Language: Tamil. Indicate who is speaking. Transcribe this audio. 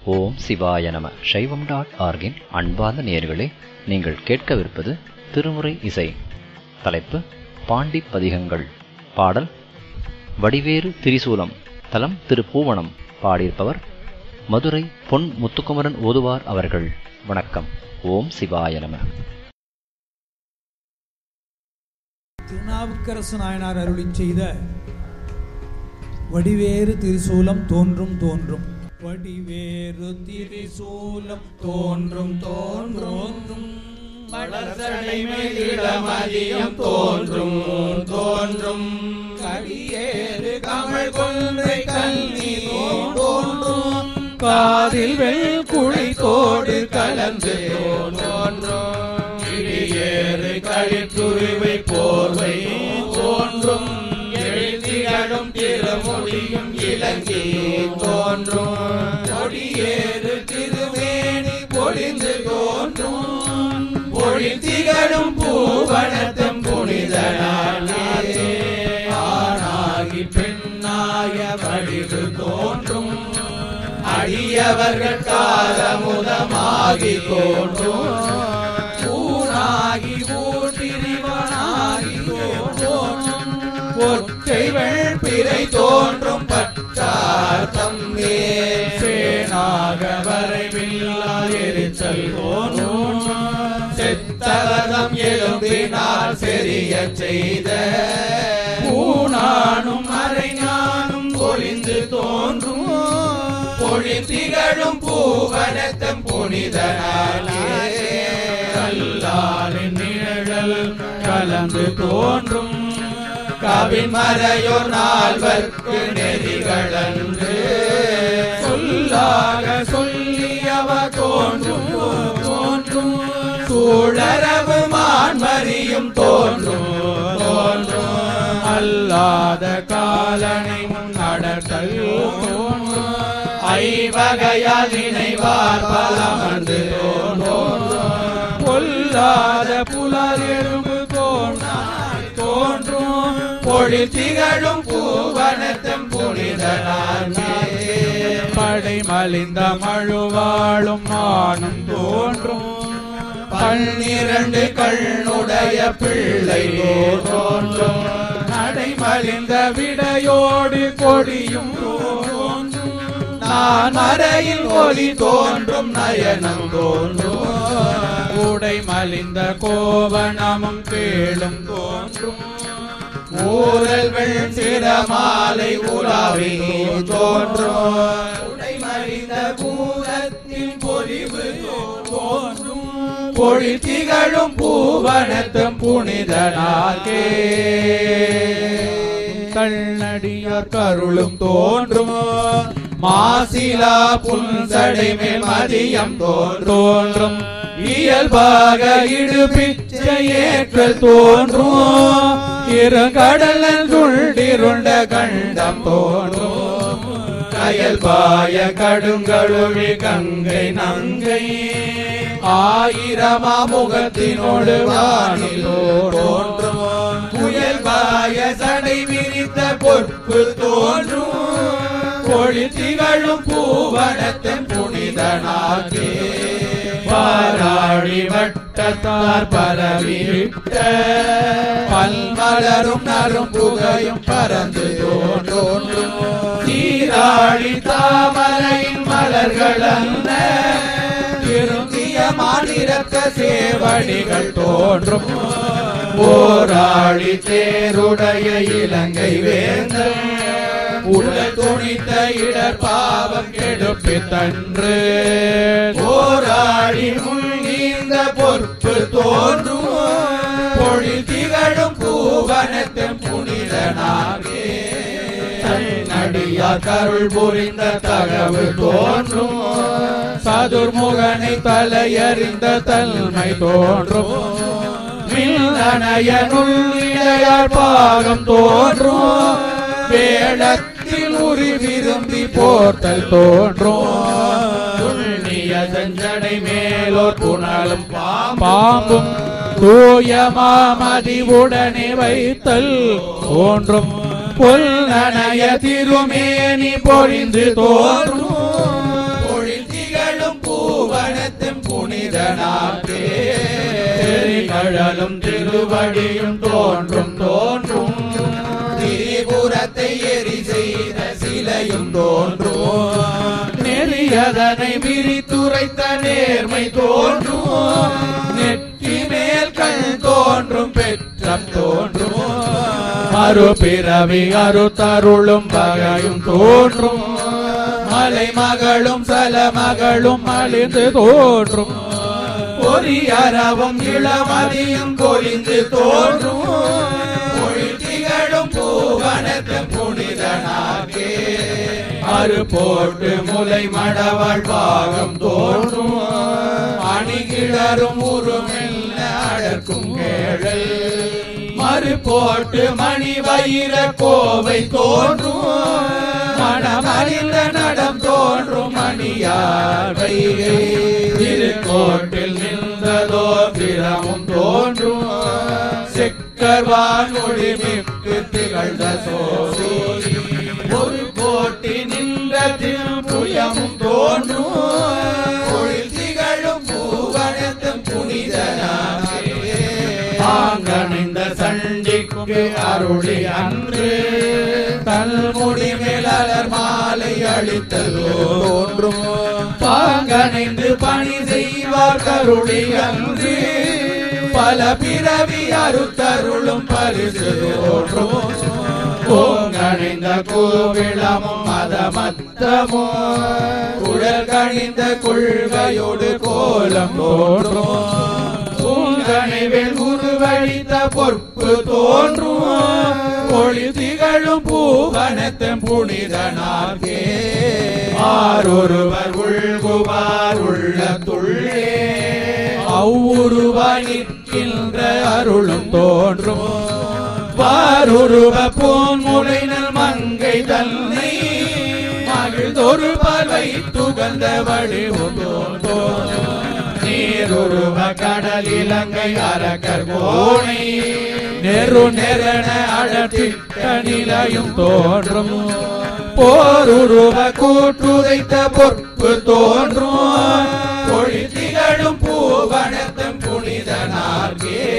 Speaker 1: ஓம் சிவாய நம சைவம் டாட் ஆர்கின் அன்பார்ந்த நேயர்களே நீங்கள் கேட்கவிருப்பது திருமுறை இசை தலைப்பு பாண்டி பதிகங்கள் பாடல் வடிவேறு திரிசூலம் தலம் திரு பூவனம் பாடியிருப்பவர் மதுரை பொன் முத்துக்குமரன் ஓதுவார் அவர்கள் வணக்கம் ஓம் சிவாய நம
Speaker 2: திருநாவுக்கரசு நாயனார் அருளிச் செய்த வடிவேறு திரிசூலம் தோன்றும் தோன்றும் வடிவேறு திரிசூலம் தோன்றும் தோன்றும்
Speaker 3: வளர்சடை மேலிடமதியம் தோன்றும் தோன்றும் கரியேறு கமல் கொன்றை கல்வி தோன்றும் காதில் வெள் குழித்தோடு கலந்து தோன்றும் கிளியேறு களித்துருவை போர்வை தோன்றும் எழுதிகளும் திருமொழியும் இலங்கை தோன்றும் கொடியேறு திருவேணி பொழிந்து தோன்றும் பொழித்திகளும் பூவனத்தம் புனிதனாலே ஆணாகி பெண்ணாய வடிவு தோன்றும் அடியவர்கள் காலமுதமாகி தோன்றும் ஊனாகி ஊர்திரிவனாகி தோன்றும் ஒற்றை வெள்பிறை தோன்றும் பற்றார் தம்மே சேனாக வரைவில்லா எரிச்சல் தோன்றும் செத்தவதம் எழும்பினால் செறிய செய்த பூனானும் அரைஞானும் பொழிந்து தோன்றும் பொழித்திகளும் பூவனத்தம் புனிதனாலே கல்லாரின் நிழல் கலந்து தோன்றும் கவிமறையோர் நால்வர்க்கு நெறிகளன்று சொல்லாக சொல்லியவ தோன்றும் தோன்றும் சூழரவு மான்மறியும் தோன்றும் தோன்றும் அல்லாத காலனை முன் நடத்தல் தோன்றும் ஐவகையால் நினைவார் பலமந்து தோன்றும் பொல்லாத புலர் எறும்பு தோன்றாய் தோன்றும் பொழில் திகழும் பூவனத்தம் புனிதனாலே படை மலிந்த மழுவாளும் மானும் தோன்றும் பன்னிரண்டு கண்ணுடைய பிள்ளை தோன்றும் நடைமலிந்த விடையோடு கொடியும் தோன்றும் நான் அறையில் ஒளி தோன்றும் நயனம் தோன்றும் உடை மலிந்த கோவணமும் கேளும் தோன்றும் ஊரல் வெள் சிரமாலை உலாவி தோன்றும் உடை மலிந்த பூரத்தின் பொலிவு தோன்றும் பொழி திகழும் பூவனத்தும் புனிதனாகே கண்ணடியார் கருளும் தோன்றும் மாசிலா புன்சடை மேல் மதியம் தோன்றும் இயல்பாக இடுபிச்சை ஏற்றல் தோன்றும் இருகடல் சுண்டிருண்ட கண்டம் தோன்றும் கயல்பாய கடுங்கழுவி கங்கை நங்கை ஆயிரமா முகத்தினோடு வானில் தோன்றும் புயல்பாய சடை விரித்த பொற்பு தோன்றும் பொழி திகழும் பூவனத்தின் புனிதனாகே பாராழி வட்டத்தார் பரவிவிட்ட பல்மலரும் நரும் புகையும் பறந்து தோன்றும் சீராழி தாமரையின் மலர்கள் அல்ல திரும்பிய மாநிலத்த சேவடிகள் தோன்றும் போராளி தேருடைய இலங்கை வேந்தன் உடல் துணித்த இடர் பாவம் கெடுப்பி தன்று போராடி முன்கீந்த பொறுப்பு தோன்றும் பொழில் திகழும் பூவனத்தின் புனிதனாகே நடியார் கருள் புரிந்த தகவு தோன்றும் சதுர்முகனை தலையறிந்த தன்மை தோன்றும் மின்னணையனுள் இடையார் பாகம் தோன்றும் வேளத்தில் உரி விரும்பி போர்த்தல் தோன்றும் துண்ணிய செஞ்சடை மேலோர் புனலும் பாம்பும் தூய மாமதிவுடனே வைத்தல் தோன்றும் புல் நனைய திருமேனி பொழிந்து தோன்றும் பொழில் புனிதனாக்கே கழலும் திருவடியும் தோன்றும் தோன்றும் திரிபுரத்தை எரி செய்த சிலையும் தோன்றும் நெறியதனை விரித்துரைத்த நேர்மை தோன்றும் நெற்றி மேல் கண் தோன்றும் பெற்றம் தோன்றும் மறுபிறவி அறுத்தருளும் வகையும் தோன்றும் மலை மகளும் சல மகளும் அழிந்து தோன்றும் பொறியறவும் இளமதியும் பொலிந்து தோன்றும் பொழித்திகளும் பூவனத்தும் புனிதனாகே அறு போட்டு முலை மடவாள் பாகம் தோன்றும் அணிகிழரும் உருமெல்ல அடர்க்கும் கேழல் மறு போட்டு மணி வயிற கோவை தோன்றும் மணமறிந்த நடம் தோன்றும் மணியார் வைகை திருக்கோட்டில் நின்றதோ பிரமும் தோன்றும் செக்கர்வான் ஒளிமிக்கு திகழ்ந்த சோதி ஒரு கோட்டி நின்ற திருப்புயமும் தோன்றும் ஒளில் திகழும் பூவனத்தும் புனிதனாகே பாங்கணிந்த சண்டிக்கு அருளி அன்று தல்முடி மேலர் மாலை அளித்ததோ தோன்றும் பாங்கணிந்து பணி செய்வார் கருளி அன்று பல பிறவி அறுத்தருளும் பரிசு தோன்றும் கோங்கணிந்த கோவிளமும் மதமத்தமும் குழல் கணிந்த கொள்கையோடு கோலம் தோன்றும் பூங்கனைவில் உருவழித்த பொற்பு தோன்றும் ஒளி திகழும் பூவனத்தின் புனிதனாகே ஆரொருவர் உள்குவார் உள்ள துள்ளே அவ்வுருவாய் நிற்கின்ற அருளும் தோன்றும் வாருருவ பூன்முளைனல் மங்கை தன்னை மகிழ்ந்தொரு பார்வை துகந்த வடிவும் தோன்றும் நீருருவ கடல் இலங்கை அரக்கர் கோணை நெரு நெரண அழத்திட்ட நிலையும் தோன்றும் போருருவ கூட்டுதைத்த பொற்பு தோன்றும் பொழித்திகளும் பூவனத்தும் புனிதனார்கே